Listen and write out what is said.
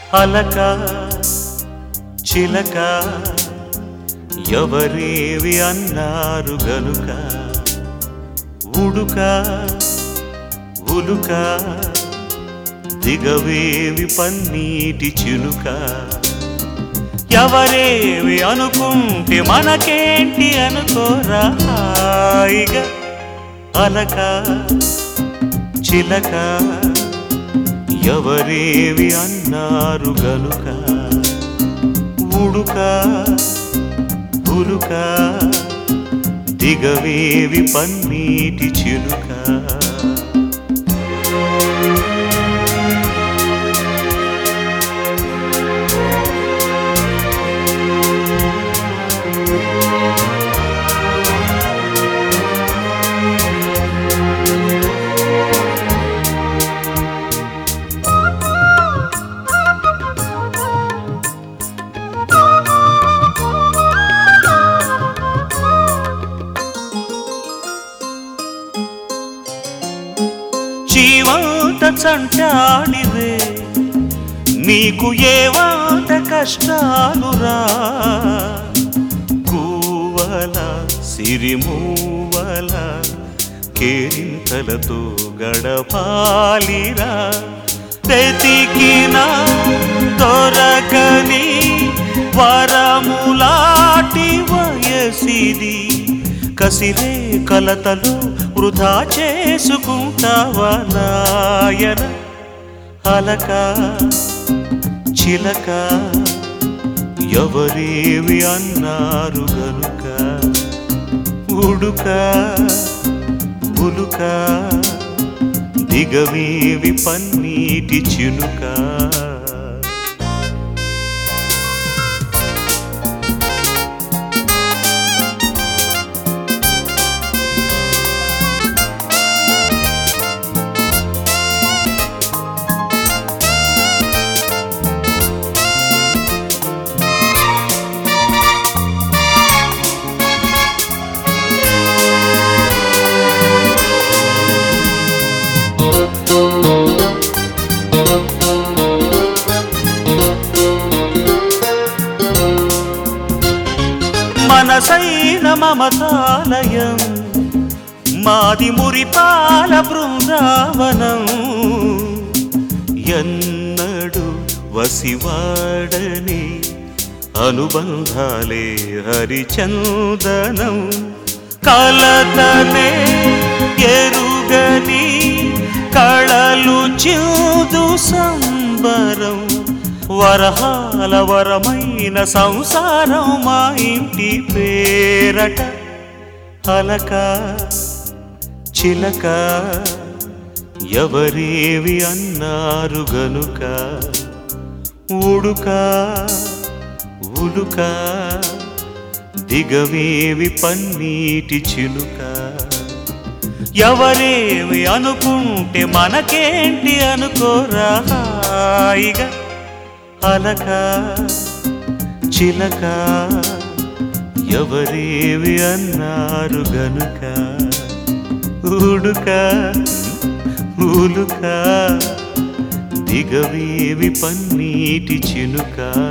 అలక చిలక ఎవరేవి అన్నారు గనుక ఉడుక ఉలుక దిగవేవి పన్నీటి చిలుక ఎవరేవి అనుకుంటే మనకేంటి అనుకోరా హాయిగా అలక చిలక ఎవరేవి అన్నారు గనుక ఉడుక ఉలుక దిగవేవి పన్నీటి చిలుక జీవంత చంటాడివే నీకు ఏవంత కష్టాలురా కూవల సిరిమూవల కేరింతలతో గడపాలిరా వెతికిన దొరకని వరములాటి వయసిది కసిరే కలతలు వృధా చేసుకుంటావా నాయన అలక చిలక ఎవరేవి అన్నారు గనుక ఉడుక ఉలుక దిగవేవి పన్నీటి చిలుక మనసైన మమతాలయం మాది మురిపాల బృందావనం ఎన్నడు వసివాడని అనుబంధాలే హరిచందనం కలతనే ఎరుగని కళలు చూదు సంబరం వరహాల వరమైన సంసారం మా ఇంటి పేరట అలక చిలక ఎవరేవి అన్నారు గనుక ఉడుక ఉలుక దిగవేవి పన్నీటి చిలుక ఎవరేవి అనుకుంటే మనకేంటి అనుకోరా హాయిగా అలక చిలక ఎవరేవి అన్నారు గనుక ఉడుక ఉలుక దిగవేవి పన్నీటి చినుక